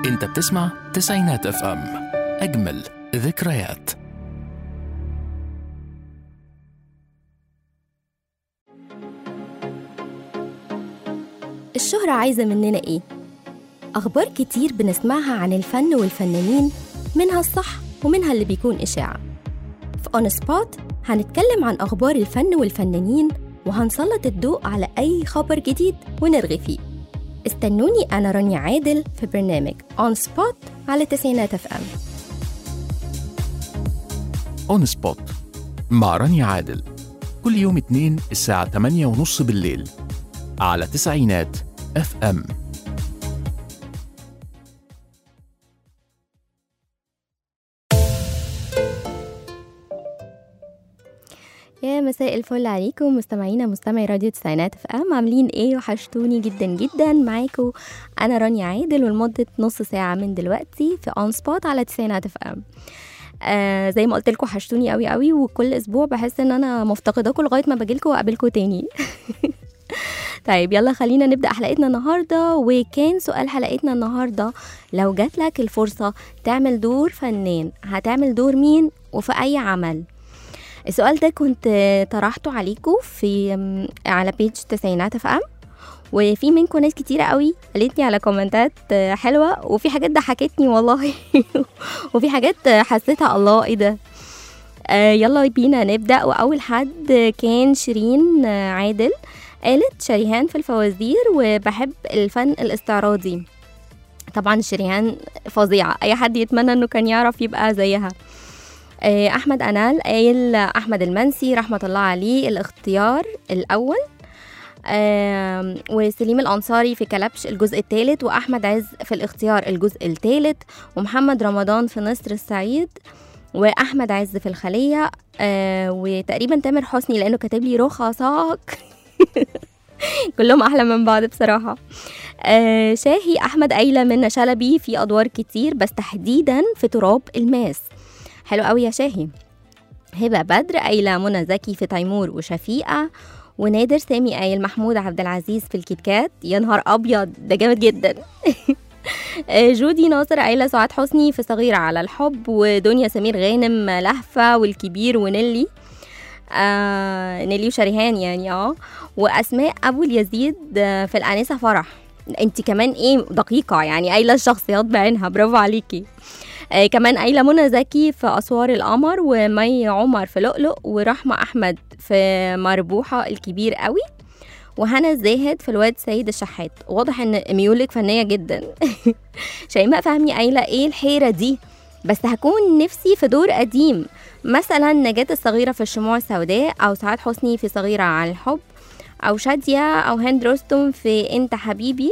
انت بتسمع تسعينات اف ام اجمل ذكريات الشهرة عايزة مننا إيه؟ أخبار كتير بنسمعها عن الفن والفنانين منها الصح ومنها اللي بيكون إشاعة في أون سبوت هنتكلم عن أخبار الفن والفنانين وهنسلط الضوء على أي خبر جديد ونرغي فيه استنوني أنا رانيا عادل في برنامج أون سبوت على تسعينات اف ام اون سبوت مع رانيا عادل كل يوم اثنين الساعة 8 ونص بالليل على تسعينات اف ام يا مساء الفل عليكم مستمعينا مستمعي راديو تسعينات اف ام عاملين ايه وحشتوني جدا جدا معاكم انا رانيا عادل ولمده نص ساعه من دلوقتي في اون سبوت على تسعينات اف ام آه زي ما قلت لكم حشتوني قوي قوي وكل اسبوع بحس ان انا مفتقداكم لغايه ما باجيلكم واقابلكم تاني طيب يلا خلينا نبدا حلقتنا النهارده وكان سؤال حلقتنا النهارده لو جات لك الفرصه تعمل دور فنان هتعمل دور مين وفي اي عمل السؤال ده كنت طرحته عليكم في على بيج تسعينات اف ام وفي منكم ناس كتيرة قوي قالت لي على كومنتات حلوة وفي حاجات ضحكتني والله وفي حاجات حسيتها الله ايه ده آه يلا بينا نبدأ وأول حد كان شيرين عادل قالت شريهان في الفوازير وبحب الفن الاستعراضي طبعا شريهان فظيعة أي حد يتمنى إنه كان يعرف يبقى زيها آه، احمد انال قايل احمد المنسي رحمه الله عليه الاختيار الاول آم، وسليم الانصاري في كلبش الجزء الثالث واحمد عز في الاختيار الجزء الثالث ومحمد رمضان في نصر السعيد واحمد عز في الخليه آه، وتقريبا تامر حسني لانه كاتب لي رخصك كلهم احلى من بعض بصراحه آه، شاهي احمد قايله منى شلبي في ادوار كتير بس تحديدا في تراب الماس حلو قوي يا شاهي هبه بدر قايله منى زكي في تيمور وشفيقه ونادر سامي قايل محمود عبد العزيز في الكيت كات يا نهار ابيض ده جامد جدا آه، جودي ناصر قايله سعاد حسني في صغيرة على الحب ودنيا سمير غانم لهفة والكبير ونيلي آه نيلي وشريهان يعني اه واسماء ابو اليزيد آه، في الانسه فرح انت كمان ايه دقيقه يعني قايله الشخصيات بعينها برافو عليكي آه كمان قايله منى زكي في اسوار القمر ومي عمر في لؤلؤ ورحمه احمد في مربوحه الكبير قوي وهنا الزاهد في الواد سيد الشحات واضح ان ميولك فنيه جدا شيماء فهمي قايله ايه الحيره دي بس هكون نفسي في دور قديم مثلا نجاة الصغيرة في الشموع السوداء أو سعاد حسني في صغيرة عن الحب أو شادية أو هند رستم في أنت حبيبي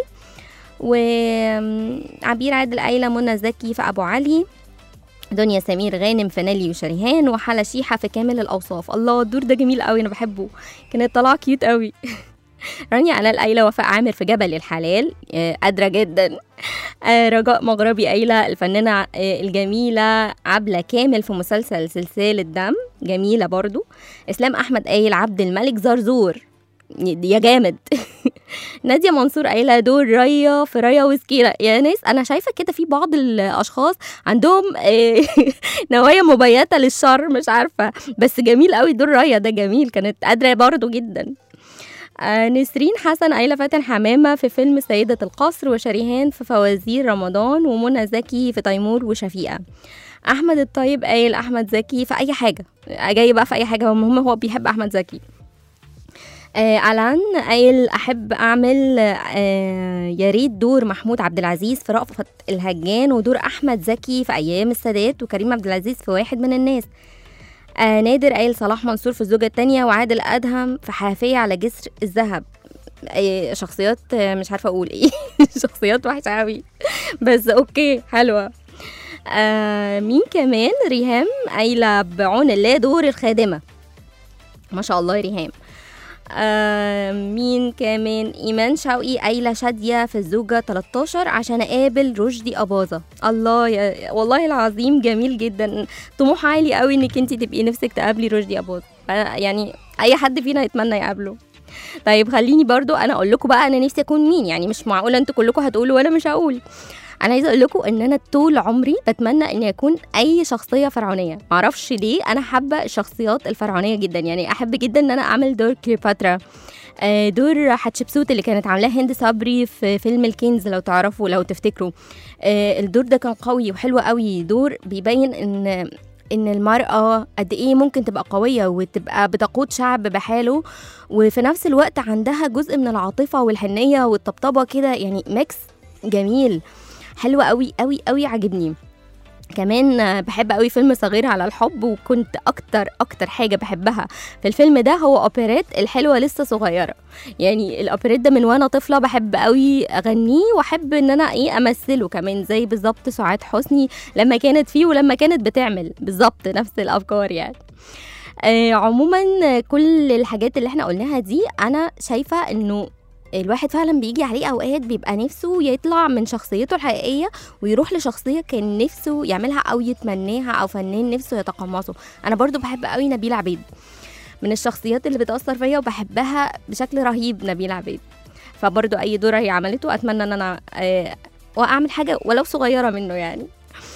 وعبير عادل قايلة منى زكي في أبو علي دنيا سمير غانم في نيلي وشريهان وحلا شيحة في كامل الأوصاف الله الدور ده جميل قوي أنا بحبه كانت طالعة كيوت قوي رانيا علال قايلة وفاء عامر في جبل الحلال آه، قادرة جدا آه، رجاء مغربي قايلة الفنانة آه، الجميلة عبلة كامل في مسلسل سلسلة دم جميلة برضو إسلام أحمد قايل عبد الملك زرزور يا جامد نادية منصور قايلة دور ريا في ريا وسكينة يا ناس أنا شايفة كده في بعض الأشخاص عندهم آه، نوايا مبيتة للشر مش عارفة بس جميل قوي دور ريا ده جميل كانت قادرة برضو جدا آه، نسرين حسن قايلة فاتن حمامة في فيلم سيدة القصر وشريهان في فوازير رمضان ومنى زكي في تيمور وشفيقة أحمد الطيب قايل أحمد زكي في أي حاجة جاي بقى في أي حاجة المهم هو بيحب أحمد زكي آه ألان قايل أحب أعمل آه يا ريت دور محمود عبد العزيز في رأفت الهجان ودور أحمد زكي في أيام السادات وكريم عبد العزيز في واحد من الناس آه نادر قايل صلاح منصور في الزوجة التانية وعادل أدهم في حافية على جسر الذهب آه شخصيات آه مش عارفة أقول إيه شخصيات وحشة أوي بس أوكي حلوة آه مين كمان ريهام قايلة بعون الله دور الخادمة ما شاء الله يا ريهام آه مين كمان ايمان شوقي قايله شاديه في الزوجه 13 عشان اقابل رشدي اباظه الله يا والله العظيم جميل جدا طموح عالي قوي انك انت تبقي نفسك تقابلي رشدي اباظه أنا يعني اي حد فينا يتمنى يقابله طيب خليني برضو انا اقول لكم بقى انا نفسي اكون مين يعني مش معقوله انتوا كلكم هتقولوا وانا مش هقول انا عايزه اقول لكم ان انا طول عمري بتمنى اني اكون اي شخصيه فرعونيه معرفش ليه انا حابه الشخصيات الفرعونيه جدا يعني احب جدا ان انا اعمل دور كليوباترا آه، دور حتشبسوت اللي كانت عاملاه هند صبري في فيلم الكنز لو تعرفوا لو تفتكروا آه، الدور ده كان قوي وحلو قوي دور بيبين ان ان المرأة قد ايه ممكن تبقى قوية وتبقى بتقود شعب بحاله وفي نفس الوقت عندها جزء من العاطفة والحنية والطبطبة كده يعني ميكس جميل حلو قوي قوي قوي عجبني كمان آه، بحب قوي فيلم صغير على الحب وكنت اكتر اكتر حاجه بحبها في الفيلم ده هو اوبريت الحلوه لسه صغيره يعني الاوبريت ده من وانا طفله بحب قوي اغنيه واحب ان انا ايه امثله كمان زي بالظبط سعاد حسني لما كانت فيه ولما كانت بتعمل بالظبط نفس الافكار يعني آه عموما آه، كل الحاجات اللي احنا قلناها دي انا شايفه انه الواحد فعلا بيجي عليه اوقات بيبقى نفسه يطلع من شخصيته الحقيقيه ويروح لشخصيه كان نفسه يعملها او يتمناها او فنان نفسه يتقمصه انا برضو بحب قوي نبيل عبيد من الشخصيات اللي بتاثر فيا وبحبها بشكل رهيب نبيل عبيد فبرضو اي دور هي عملته اتمنى ان انا آه، واعمل حاجه ولو صغيره منه يعني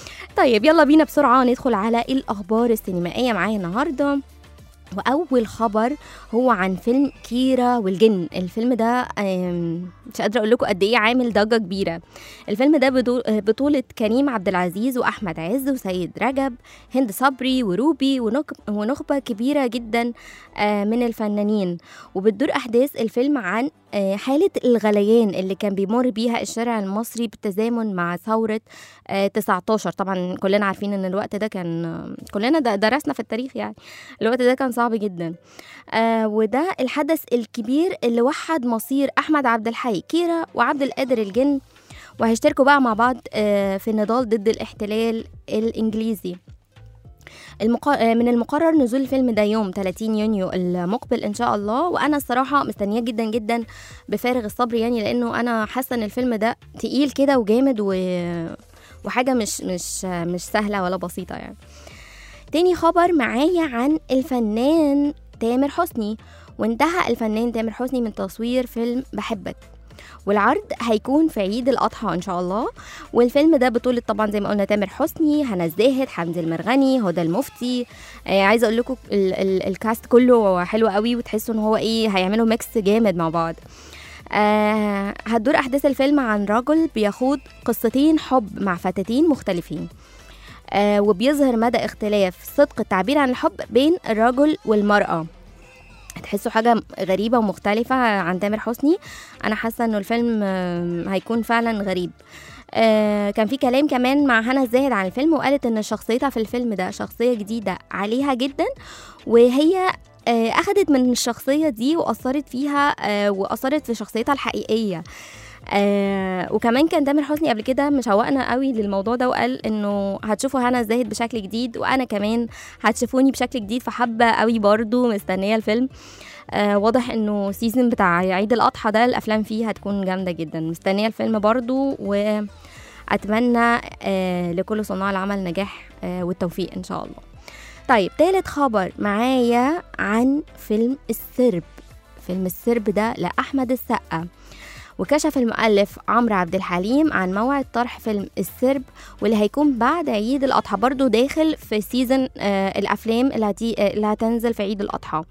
طيب يلا بينا بسرعه ندخل على الاخبار السينمائيه معايا النهارده واول خبر هو عن فيلم كيرا والجن الفيلم ده آم، مش قادره اقول لكم قد ايه عامل ضجه كبيره الفيلم ده بدو- آه، بطوله كريم عبد العزيز واحمد عز وسيد رجب هند صبري وروبي ونق- ونخبه كبيره جدا آه، من الفنانين وبتدور احداث الفيلم عن آه، حاله الغليان اللي كان بيمر بيها الشارع المصري بالتزامن مع ثوره آه، 19 طبعا كلنا عارفين ان الوقت ده كان آه، كلنا د- درسنا في التاريخ يعني الوقت ده كان صعب جدا آه وده الحدث الكبير اللي وحد مصير احمد عبد الحي كيرا وعبد القادر الجن وهيشتركوا بقى مع بعض آه في النضال ضد الاحتلال الانجليزي المق... آه، من المقرر نزول الفيلم ده يوم 30 يونيو المقبل ان شاء الله وانا الصراحه مستنياه جدا جدا بفارغ الصبر يعني لانه انا حاسه ان الفيلم ده تقيل كده وجامد و... وحاجه مش مش مش سهله ولا بسيطه يعني تاني خبر معايا عن الفنان تامر حسني وانتهى الفنان تامر حسني من تصوير فيلم بحبك والعرض هيكون في عيد الأضحى إن شاء الله والفيلم ده بطولة طبعا زي ما قلنا تامر حسني هنا الزاهد حمدي المرغني هدى المفتي آه عايزة أقول لكم ال- ال- الكاست كله حلو قوي وتحسوا إن هو إيه هيعملوا ميكس جامد مع بعض آه هتدور أحداث الفيلم عن رجل بيخوض قصتين حب مع فتاتين مختلفين آه وبيظهر مدى اختلاف صدق التعبير عن الحب بين الرجل والمرأة هتحسوا حاجة غريبة ومختلفة عن تامر حسني أنا حاسة إنه الفيلم آه، هيكون فعلا غريب آه كان في كلام كمان مع هنا الزاهد عن الفيلم وقالت إن شخصيتها في الفيلم ده شخصية جديدة عليها جدا وهي آه أخدت من الشخصية دي وأثرت فيها آه وأثرت في شخصيتها الحقيقية آه وكمان كان تامر حسني قبل كده مشوقنا قوي للموضوع ده وقال انه هتشوفوا هنا الزاهد بشكل جديد وانا كمان هتشوفوني بشكل جديد فحابه قوي برضو مستنيه الفيلم آه واضح انه سيزون بتاع عيد الاضحى ده الافلام فيه هتكون جامده جدا مستنيه الفيلم برضو واتمنى آه لكل صناع العمل نجاح آه والتوفيق ان شاء الله طيب تالت خبر معايا عن فيلم السرب فيلم السرب ده لأحمد السقا وكشف المؤلف عمرو عبد الحليم عن موعد طرح فيلم السرب واللي هيكون بعد عيد الأضحى برضو داخل في سيزن آه الأفلام اللي, هتي... آه اللي هتنزل في عيد الأضحى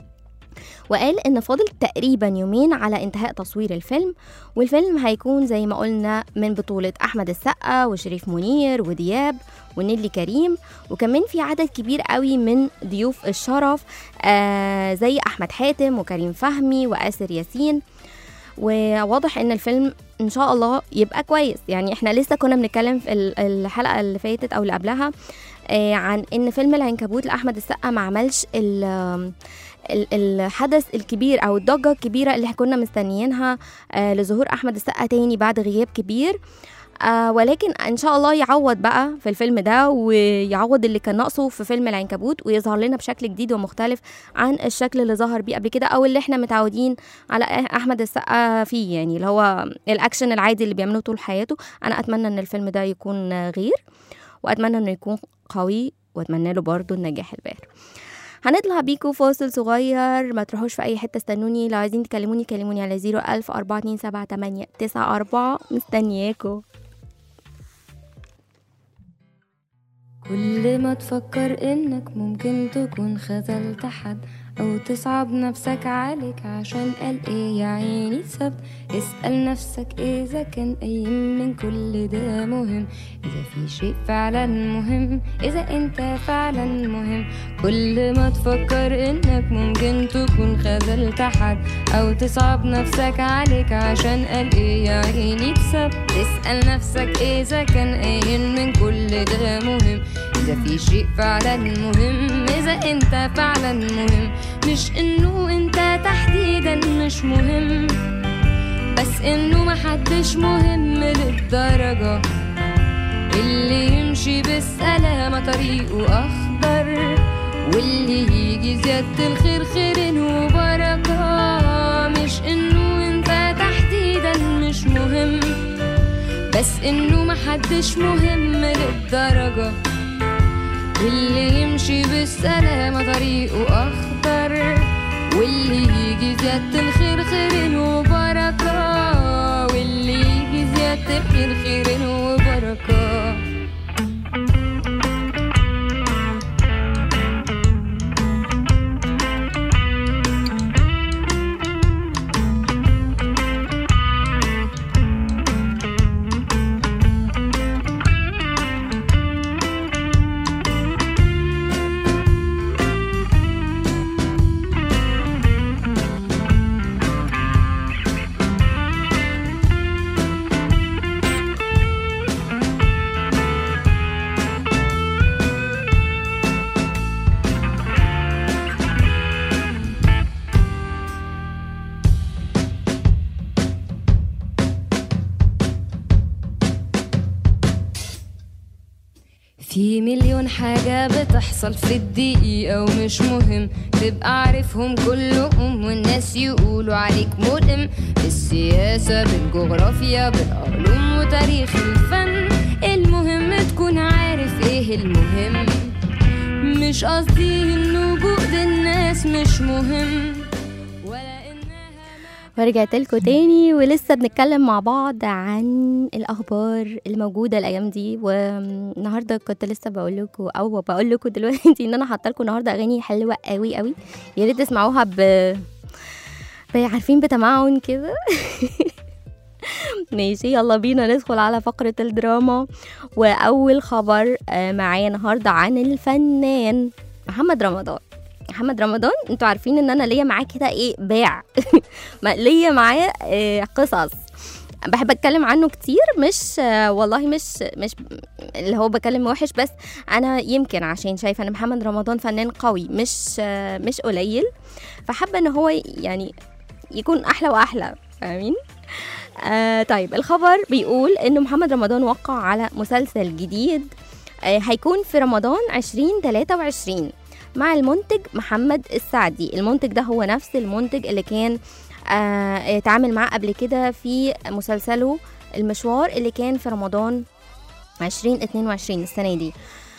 وقال ان فاضل تقريبا يومين على انتهاء تصوير الفيلم والفيلم هيكون زي ما قلنا من بطولة أحمد السقا وشريف منير ودياب ونيلي كريم وكمان في عدد كبير قوي من ضيوف الشرف آه زي أحمد حاتم وكريم فهمي وآسر ياسين وواضح ان الفيلم ان شاء الله يبقى كويس يعني احنا لسه كنا بنتكلم في ال- الحلقه اللي فاتت او اللي قبلها آه عن ان فيلم العنكبوت لاحمد السقا ما عملش ال- ال- الحدث الكبير او الضجه الكبيره اللي كنا مستنيينها آه لظهور احمد السقا تاني بعد غياب كبير آه ولكن ان شاء الله يعوض بقى في الفيلم ده ويعوض اللي كان ناقصه في فيلم العنكبوت ويظهر لنا بشكل جديد ومختلف عن الشكل اللي ظهر بيه قبل كده او اللي احنا متعودين على احمد السقا فيه يعني اللي هو الاكشن العادي اللي بيعمله طول حياته انا اتمنى ان الفيلم ده يكون غير واتمنى انه يكون قوي واتمنى له برضه النجاح الباهر هنطلع بيكو فاصل صغير ما تروحوش في اي حته استنوني لو عايزين تكلموني كلموني على 01000 427 مستنياكو كل ما تفكر انك ممكن تكون خذلت حد او تصعب نفسك عليك عشان قال ايه يا عيني سبت اسأل نفسك اذا كان قايم من كل ده مهم اذا في شيء فعلا مهم اذا انت فعلا مهم كل ما تفكر انك ممكن تكون خذلت حد او تصعب نفسك عليك عشان قال ايه يا عيني تسبت تسأل نفسك اذا كان قايم من كل ده مهم اذا في شيء فعلا مهم اذا انت فعلا مهم مش انه انت تحديدا مش مهم بس انه محدش مهم للدرجة اللي يمشي بالسلامة طريقه اخضر واللي يجي زيادة الخير خير وبركة مش انه انت تحديدا مش مهم بس انه محدش مهم للدرجة واللي يمشي بالسلامة طريقه أخضر واللي يجي زيادة الخير خير وبركة واللي يجي زيادة الخير خير وبركة في مليون حاجة بتحصل في الدقيقة ومش مهم تبقى عارفهم كلهم والناس يقولوا عليك ملم بالسياسة بالجغرافيا بالعلوم وتاريخ الفن المهم تكون عارف ايه المهم مش قصدي ان وجود الناس مش مهم ولا انها ورجعت لكم تاني ولسه بنتكلم مع بعض عن الاخبار الموجوده الايام دي والنهارده كنت لسه بقول لكم او بقول لكم دلوقتي ان انا حاطه لكم النهارده اغاني حلوه قوي قوي يا ريت تسمعوها ب ب- عارفين بتمعن كده ماشي يلا بينا ندخل على فقرة الدراما وأول خبر آه، معايا النهاردة عن الفنان محمد رمضان محمد رمضان انتوا عارفين ان انا ليا معاه كده ايه باع ما- ليا معاه آه، قصص بحب اتكلم عنه كتير مش آه، والله مش مش اللي هو بكلم وحش بس انا يمكن عشان شايفه ان محمد رمضان فنان قوي مش آه، مش قليل فحابه ان هو يعني يكون احلى واحلى فاهمين آه طيب الخبر بيقول انه محمد رمضان وقع على مسلسل جديد آه هيكون في رمضان 2023 مع المنتج محمد السعدي المنتج ده هو نفس المنتج اللي كان آه اتعامل معاه قبل كده في مسلسله المشوار اللي كان في رمضان 2022 السنة دي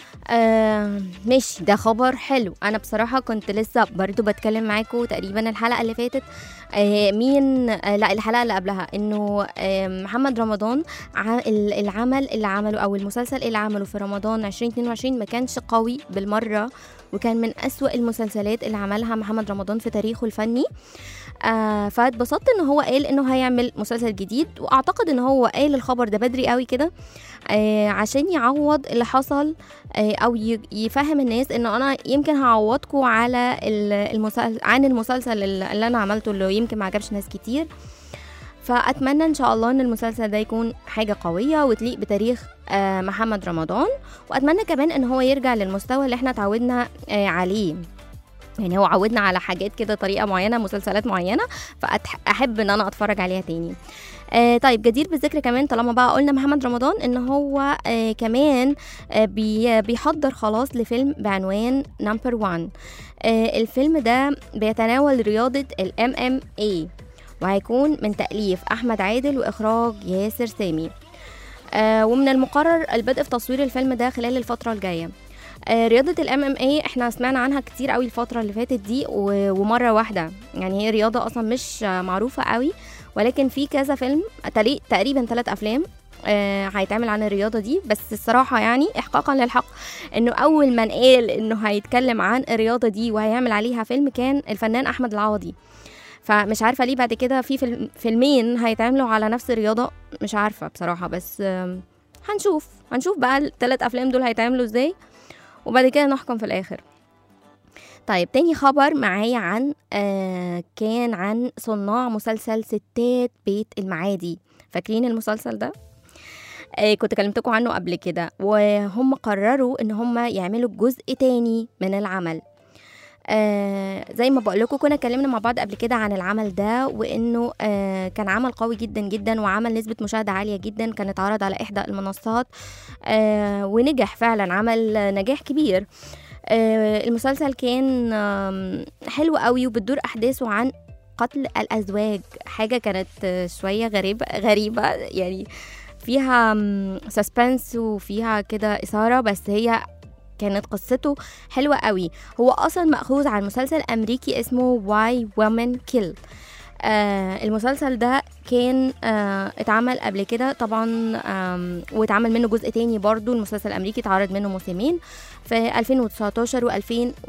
آه ماشي ده خبر حلو انا بصراحة كنت لسه برضو بتكلم معاكم تقريبا الحلقة اللي فاتت آه مين آه لا الحلقة اللي قبلها انه آه محمد رمضان ع- ال- العمل اللي عمله او المسلسل اللي عمله في رمضان 2022 ما كانش قوي بالمرة وكان من أسوأ المسلسلات اللي عملها محمد رمضان في تاريخه الفني آه فاتبسطت ان هو قال انه هيعمل مسلسل جديد واعتقد ان هو قال الخبر ده بدري قوي كده آه عشان يعوض اللي حصل آه او ي- يفهم الناس انه انا يمكن هعوضكم على ال- المسلسل عن المسلسل اللي اللي انا عملته اللي يمكن ما عجبش ناس كتير فاتمنى ان شاء الله ان المسلسل ده يكون حاجه قويه وتليق بتاريخ آه محمد رمضان واتمنى كمان ان هو يرجع للمستوى اللي احنا اتعودنا آه عليه يعني هو عودنا على حاجات كده طريقه معينه مسلسلات معينه فاحب ان انا اتفرج عليها تاني آه طيب جدير بالذكر كمان طالما بقى قلنا محمد رمضان ان هو آه كمان آه بي بيحضر خلاص لفيلم بعنوان نمبر 1 آه الفيلم ده بيتناول رياضه الام ام اي وهيكون من تأليف أحمد عادل وإخراج ياسر سامي آه ومن المقرر البدء في تصوير الفيلم ده خلال الفترة الجاية آه رياضة الام ام اي احنا سمعنا عنها كتير قوي الفترة اللي فاتت دي و- ومرة واحدة يعني هي رياضة اصلا مش آه، معروفة قوي ولكن في كذا فيلم تلي- تقريبا ثلاث افلام آه هيتعمل عن الرياضه دي بس الصراحه يعني احقاقا للحق انه اول من قال انه هيتكلم عن الرياضه دي وهيعمل عليها فيلم كان الفنان احمد العوضي فمش عارفه ليه بعد كده في فيلم فيلمين هيتعملوا على نفس الرياضه مش عارفه بصراحه بس آم، هنشوف هنشوف بقى الثلاث افلام دول هيتعملوا ازاي وبعد كده نحكم في الاخر طيب تاني خبر معايا عن آه كان عن صناع مسلسل ستات بيت المعادي فاكرين المسلسل ده آه كنت كلمتكم عنه قبل كده وهم قرروا ان هم يعملوا جزء تاني من العمل آه زي ما بقول لكم كنا اتكلمنا مع بعض قبل كده عن العمل ده وانه آه كان عمل قوي جدا جدا وعمل نسبه مشاهده عاليه جدا كان اتعرض على احدى المنصات آه ونجح فعلا عمل نجاح كبير آه المسلسل كان آم، حلو قوي وبتدور احداثه عن قتل الازواج حاجه كانت آه، شويه غريبه غريبه يعني فيها سسبنس وفيها كده اثاره بس هي كانت قصته حلوة قوي هو أصلا مأخوذ عن مسلسل أمريكي اسمه Why Women Kill آه المسلسل ده كان آه اتعمل قبل كده طبعا آم، واتعمل منه جزء تاني برضو المسلسل الأمريكي اتعرض منه موسمين في 2019 و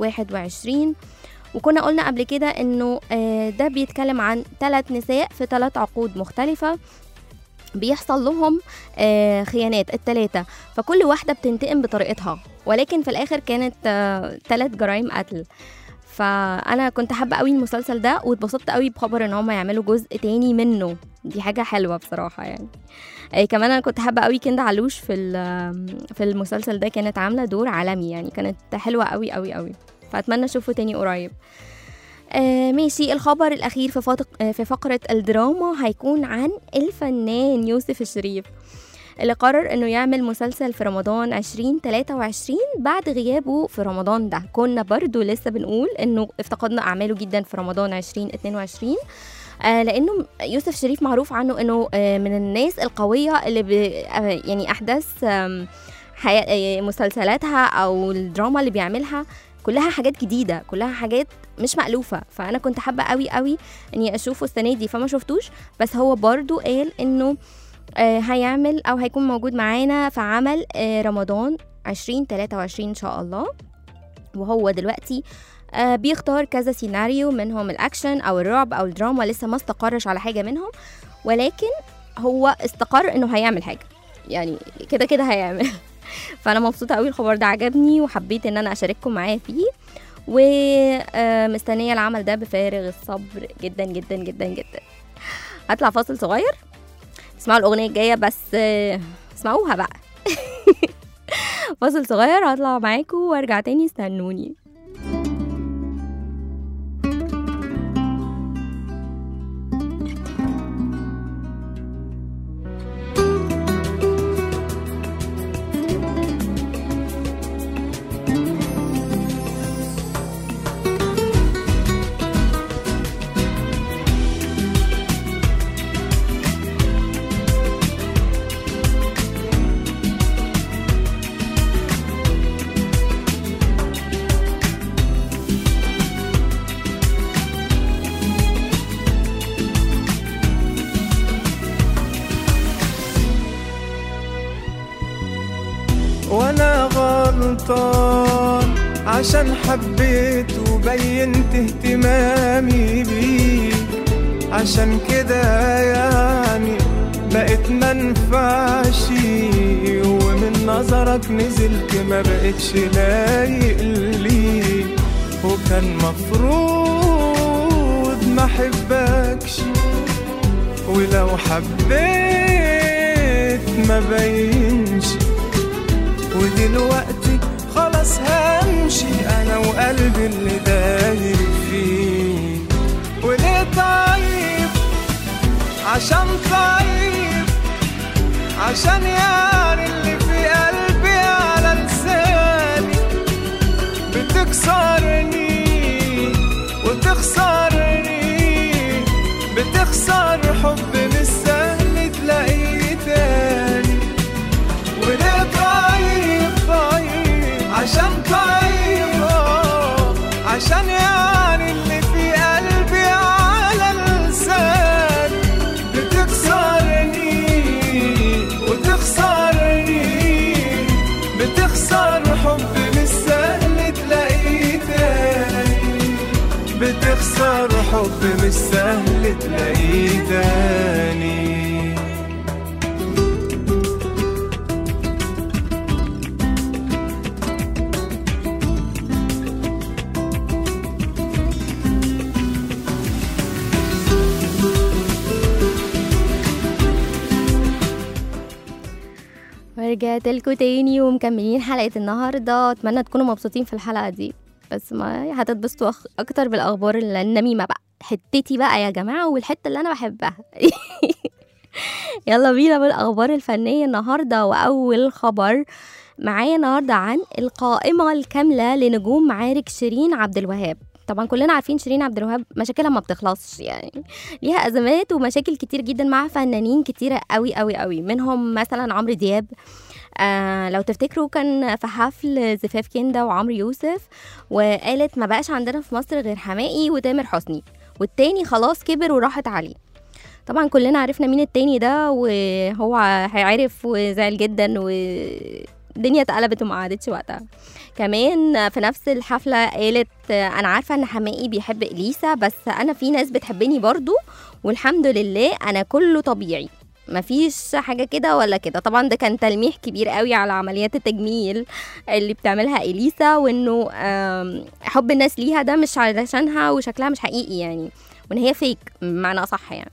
2021 وكنا قلنا قبل كده انه آه ده بيتكلم عن ثلاث نساء في ثلاث عقود مختلفة بيحصل لهم آه خيانات التلاتة فكل واحدة بتنتقم بطريقتها ولكن في الآخر كانت آه تلات جرائم قتل فأنا كنت حابة قوي المسلسل ده واتبسطت قوي بخبر ان هم يعملوا جزء تاني منه دي حاجة حلوة بصراحة يعني آه كمان انا كنت حابة قوي كندا علوش في ال- في المسلسل ده كانت عاملة دور عالمي يعني كانت حلوة قوي قوي قوي فأتمنى اشوفه تاني قريب آه ماشي الخبر الأخير في, فطق آه في فقرة الدراما هيكون عن الفنان يوسف الشريف اللي قرر انه يعمل مسلسل في رمضان 2023 بعد غيابه في رمضان ده كنا برضو لسه بنقول انه افتقدنا اعماله جدا في رمضان 2022 آه لانه يوسف شريف معروف عنه انه آه من الناس القويه اللي ب آه يعني احداث آم، حياة آه، مسلسلاتها او الدراما اللي بيعملها كلها حاجات جديده كلها حاجات مش مألوفة فأنا كنت حابة قوي قوي إني أشوفه السنة دي فما شفتوش بس هو برضو قال إنه آه هيعمل أو هيكون موجود معانا في عمل آه رمضان 2023 إن شاء الله وهو دلوقتي آه بيختار كذا سيناريو منهم الأكشن أو الرعب أو الدراما لسه ما استقرش على حاجة منهم ولكن هو استقر إنه هيعمل حاجة يعني كده كده هيعمل فأنا مبسوطة قوي الخبر ده عجبني وحبيت إن أنا أشارككم معاه فيه ومستنية العمل ده بفارغ الصبر جدا جدا جدا جدا هطلع فاصل صغير اسمعوا الأغنية الجاية بس آه، اسمعوها بقى فاصل صغير هطلع معاكم وارجع تاني استنوني وانا غلطان عشان حبيت وبينت اهتمامي بيه عشان كده يعني بقيت منفعش ومن نظرك نزلت ما بقتش لايق لي وكان مفروض ما احبكش ولو حبيت ما بينش ودلوقتي خلاص همشي انا وقلبي اللي دايب فيه وليه طيب عشان طيب عشان يعني اللي في قلبي على لساني بتكسرني وتخسرني بتخسر حب مش سهل تلاقيه تاني وليه طيب طيب عشان طيب آه، عشان يعني اللي في قلبي على لساني بتكسرني حب مش سهل تلاقيه تاني ورجعت لكم تاني ومكملين حلقة النهاردة أتمنى تكونوا مبسوطين في الحلقة دي بس ما هتتبسطوا أخ- أكتر بالأخبار النميمة بقى حتتي بقى يا جماعة والحتة اللي أنا بحبها يلا بينا بالأخبار الفنية النهاردة وأول خبر معايا النهاردة عن القائمة الكاملة لنجوم معارك شيرين عبد الوهاب طبعا كلنا عارفين شيرين عبد الوهاب مشاكلها ما بتخلصش يعني ليها ازمات ومشاكل كتير جدا مع فنانين كتيره قوي قوي قوي منهم مثلا عمرو دياب آه لو تفتكروا كان في حفل زفاف كندا وعمرو يوسف وقالت ما بقاش عندنا في مصر غير حماقي وتامر حسني والتاني خلاص كبر وراحت عليه طبعا كلنا عرفنا مين التاني ده وهو هيعرف وزعل جدا والدنيا اتقلبت وما قعدتش وقتها كمان في نفس الحفلة قالت أنا عارفة إن حماقي بيحب إليسا بس أنا في ناس بتحبني برضو والحمد لله أنا كله طبيعي مفيش حاجة كده ولا كده طبعا ده كان تلميح كبير قوي على عمليات التجميل اللي بتعملها إليسا وإنه آم، حب الناس ليها ده مش علشانها وشكلها مش حقيقي يعني وإن هي فيك بمعنى أصح يعني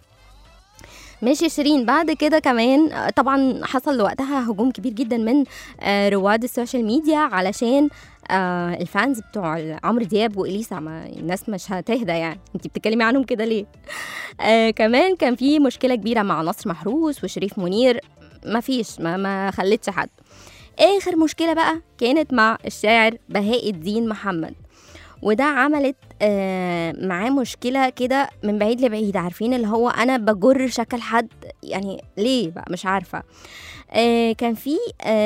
ماشي شيرين بعد كده كمان آه، طبعا حصل وقتها هجوم كبير جدا من آه، رواد السوشيال ميديا علشان آه الفانز بتوع عمرو دياب واليسا ما الناس مش هتهدى يعني انت بتتكلمي عنهم كده ليه آه كمان كان في مشكله كبيره مع نصر محروس وشريف منير ما فيش ما, ما خلتش حد اخر مشكله بقى كانت مع الشاعر بهاء الدين محمد وده عملت آه معاه مشكله كده من بعيد لبعيد عارفين اللي هو انا بجر شكل حد يعني ليه بقى مش عارفه آه كان في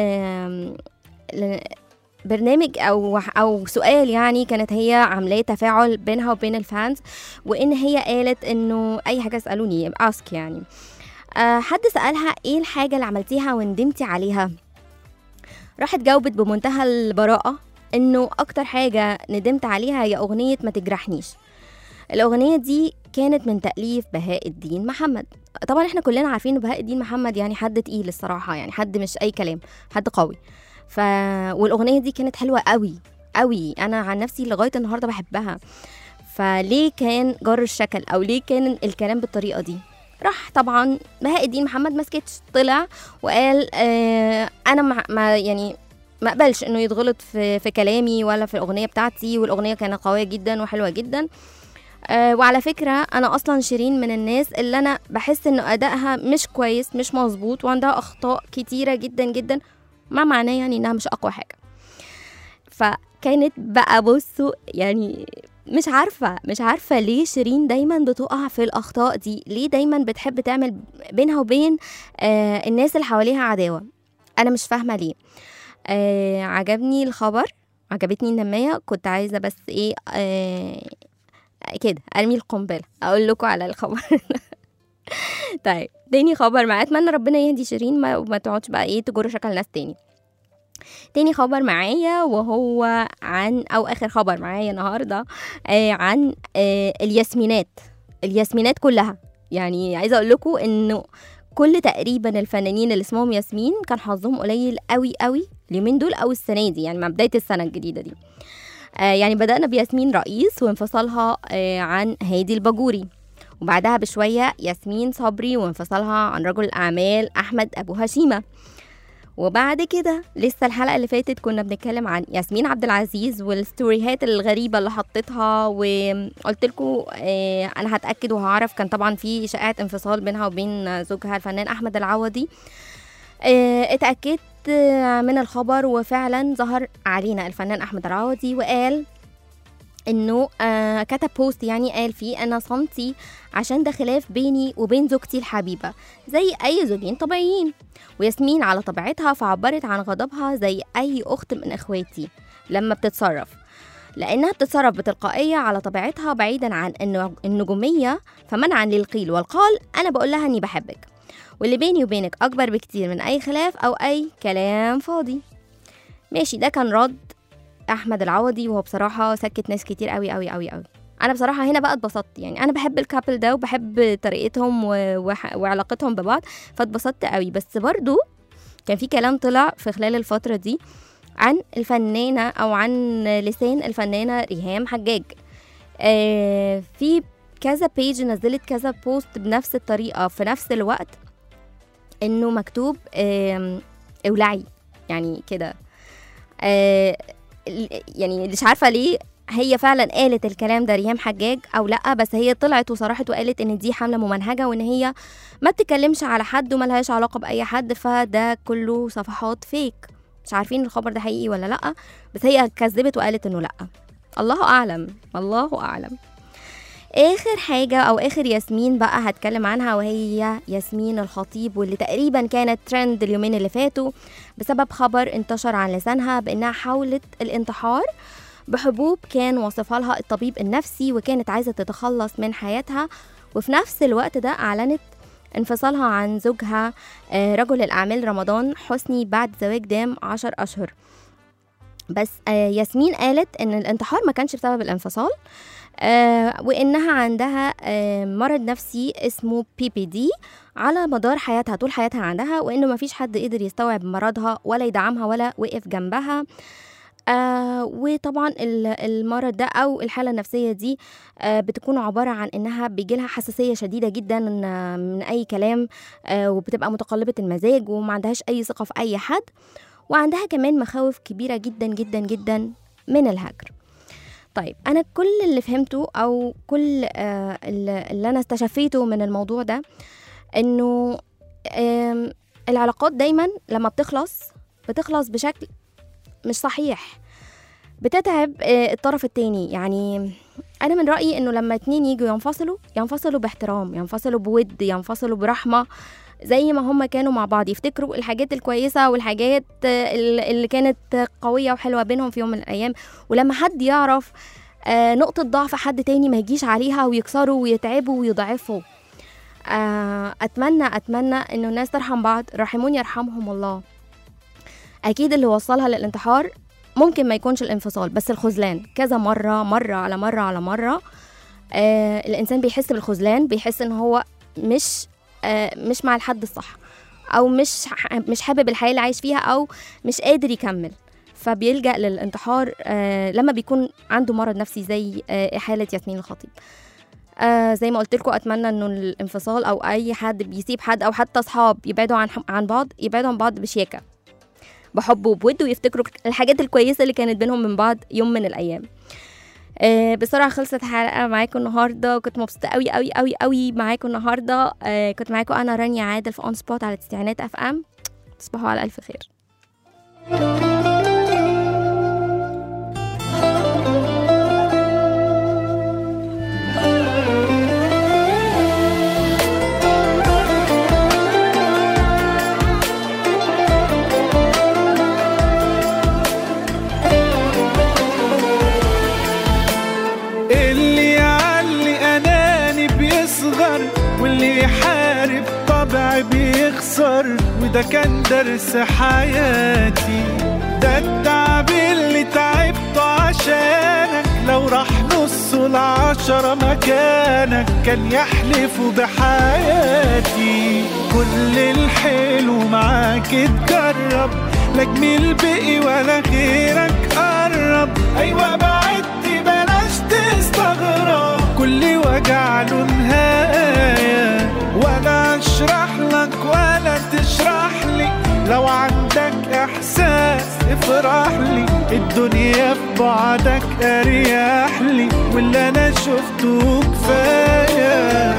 آه ل- برنامج او او سؤال يعني كانت هي عاملاه تفاعل بينها وبين الفانز وان هي قالت انه اي حاجه اسالوني اسك يعني آه حد سالها ايه الحاجه اللي عملتيها وندمتي عليها راحت جاوبت بمنتهى البراءه انه اكتر حاجه ندمت عليها هي اغنيه ما تجرحنيش الاغنيه دي كانت من تاليف بهاء الدين محمد طبعا احنا كلنا عارفين ان بهاء الدين محمد يعني حد تقيل الصراحه يعني حد مش اي كلام حد قوي ف والاغنيه دي كانت حلوه قوي قوي انا عن نفسي لغايه النهارده بحبها فليه كان جر الشكل او ليه كان الكلام بالطريقه دي راح طبعا بهاء الدين محمد ما سكتش طلع وقال آه انا ما, ما يعني ما اقبلش انه يتغلط في, في كلامي ولا في الاغنيه بتاعتي والاغنيه كانت قويه جدا وحلوه جدا آه وعلى فكره انا اصلا شيرين من الناس اللي انا بحس انه ادائها مش كويس مش مظبوط وعندها اخطاء كتيره جدا جدا ما معناه يعني انها مش اقوى حاجه فكانت بقى بصوا يعني مش عارفة مش عارفة ليه شيرين دايما بتقع في الأخطاء دي ليه دايما بتحب تعمل بينها وبين آه الناس اللي حواليها عداوة أنا مش فاهمة ليه آه عجبني الخبر عجبتني النماية كنت عايزة بس ايه آه كده ارمي القنبلة اقول لكم على الخبر طيب تاني خبر معايا اتمنى ربنا يهدي شيرين ما, ما تقعدش بقى ايه تجر شكل ناس تاني تاني خبر معايا وهو عن او اخر خبر معايا النهارده آه عن آه الياسمينات الياسمينات كلها يعني عايزه اقول لكم انه كل تقريبا الفنانين اللي اسمهم ياسمين كان حظهم قليل قوي قوي اليومين دول او السنه دي يعني مع بدايه السنه الجديده دي آه يعني بدانا بياسمين رئيس وانفصالها آه عن هادي الباجوري وبعدها بشويه ياسمين صبري وانفصالها عن رجل الاعمال احمد ابو هشيمه وبعد كده لسه الحلقه اللي فاتت كنا بنتكلم عن ياسمين عبد العزيز والستوريهات الغريبه اللي حطيتها وقلت لكم آه انا هتاكد وهعرف كان طبعا في شائعه انفصال بينها وبين زوجها الفنان احمد العوضي آه اتاكدت آه، من الخبر وفعلا ظهر علينا الفنان احمد العوضي وقال انه آه كتب بوست يعني قال فيه انا صمتي عشان ده خلاف بيني وبين زوجتي الحبيبه زي اي زوجين طبيعيين وياسمين على طبيعتها فعبرت عن غضبها زي اي اخت من اخواتي لما بتتصرف لانها بتتصرف بتلقائيه على طبيعتها بعيدا عن انه النجوميه فمنعا للقيل والقال انا بقول لها اني بحبك واللي بيني وبينك اكبر بكتير من اي خلاف او اي كلام فاضي ماشي ده كان رد احمد العوضي وهو بصراحه سكت ناس كتير قوي قوي قوي قوي انا بصراحه هنا بقى اتبسطت يعني انا بحب الكابل ده وبحب طريقتهم و... وح... وعلاقتهم ببعض فاتبسطت قوي بس برضو كان في كلام طلع في خلال الفتره دي عن الفنانه او عن لسان الفنانه ريهام حجاج آه في كذا بيج نزلت كذا بوست بنفس الطريقه في نفس الوقت انه مكتوب آم، اولعي يعني كده آه، ال- يعني مش عارفه ليه هي فعلا قالت الكلام ده ريهام حجاج او لا بس هي طلعت وصرحت وقالت ان دي حمله ممنهجه وان هي ما بتتكلمش على حد وملهاش علاقه باي حد فده كله صفحات فيك مش عارفين الخبر ده حقيقي ولا لا بس هي كذبت وقالت انه لا الله اعلم الله اعلم اخر حاجه او اخر ياسمين بقى هتكلم عنها وهي ياسمين الخطيب واللي تقريبا كانت ترند اليومين اللي فاتوا بسبب خبر انتشر عن لسانها بانها حاولت الانتحار بحبوب كان وصفها لها الطبيب النفسي وكانت عايزه تتخلص من حياتها وفي نفس الوقت ده اعلنت انفصالها عن زوجها آه، رجل الاعمال رمضان حسني بعد زواج دام عشر اشهر بس آه، ياسمين قالت ان الانتحار ما كانش بسبب الانفصال آه، وانها عندها آه، مرض نفسي اسمه بي بي دي على مدار حياتها طول حياتها عندها وانه ما فيش حد قدر يستوعب مرضها ولا يدعمها ولا وقف جنبها آه وطبعا ال- المرض ده او الحاله النفسيه دي آه بتكون عباره عن انها بيجيلها حساسيه شديده جدا من, آه، من اي كلام آه وبتبقى متقلبه المزاج وما عندهاش اي ثقه في اي حد وعندها كمان مخاوف كبيره جدا جدا جدا من الهجر طيب انا كل اللي فهمته او كل آه اللي اللي انا استشفيته من الموضوع ده انه آم، العلاقات دايما لما بتخلص بتخلص بشكل مش صحيح بتتعب آه، الطرف التاني يعني انا من رايي انه لما اتنين يجوا ينفصلوا ينفصلوا باحترام ينفصلوا بود ينفصلوا برحمه زي ما هم كانوا مع بعض يفتكروا الحاجات الكويسه والحاجات آه، ال- اللي كانت قويه وحلوه بينهم في يوم من الايام ولما حد يعرف آه، نقطه ضعف حد تاني ما يجيش عليها ويكسروا ويتعبوا ويضعفوا آه، اتمنى اتمنى انه الناس ترحم بعض رحمون يرحمهم الله اكيد اللي وصلها للانتحار ممكن ما يكونش الانفصال بس الخذلان كذا مره مره على مره على مره آه الانسان بيحس بالخذلان بيحس ان هو مش آه مش مع الحد الصح او مش ح- مش حابب الحياه اللي عايش فيها او مش قادر يكمل فبيلجأ للانتحار آه لما بيكون عنده مرض نفسي زي آه حالة ياسمين الخطيب آه زي ما قلت لكم اتمنى انه الانفصال او اي حد بيسيب حد او حتى اصحاب يبعدوا عن عن بعض يبعدوا عن بعض بشياكه بحب وبود ويفتكروا الحاجات الكويسه اللي كانت بينهم من بعض يوم من الايام آه بسرعه خلصت الحلقه معاكم النهارده كنت مبسوطه قوي قوي قوي قوي معاكم النهارده آه كنت معاكم انا رانيا عادل في اون سبوت على تسعينات اف ام تصبحوا على الف خير اللي يعلي اناني بيصغر واللي يحارب طبع بيخسر وده كان درس حياتي ده التعب اللي تعبته عشانك لو راح نص العشرة مكانك كان يحلفوا بحياتي كل الحلو معاك اتجرب لا جميل بقي ولا غيرك قرب ايوه بعدت بلاش تستغرب كل وجع له نهاية ولا اشرح لك ولا تشرح لي لو عندك احساس افرح لي الدنيا في بعدك اريح لي واللي انا شفته كفايه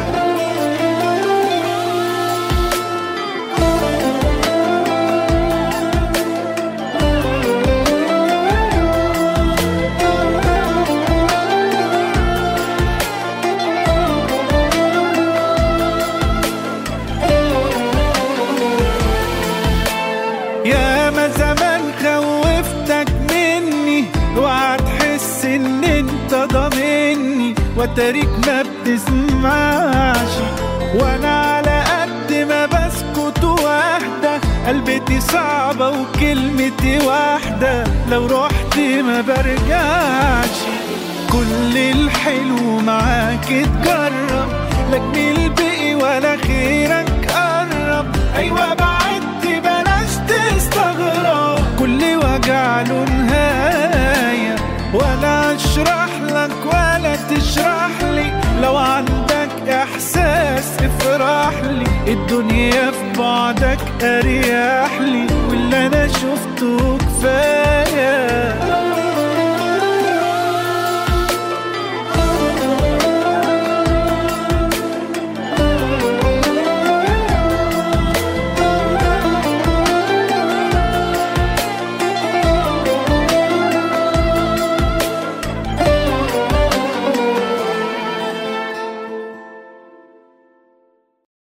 يا ما زمان خوفتك مني وهتحس ان انت ضامني وتاريك ما بتسمعش وانا على قد ما بسكت واحدة قلبتي صعبة وكلمتي واحدة لو رحت ما برجعش كل الحلو معاك اتجرب لك مين البقي ولا خيرك قرب ايوه بعدت بلاش تستغرب كل وجع له نهايه ولا اشرح لك ولا تشرح لي لو عندك احساس افرح لي الدنيا في بعدك اريح لي واللي انا شفته كفايه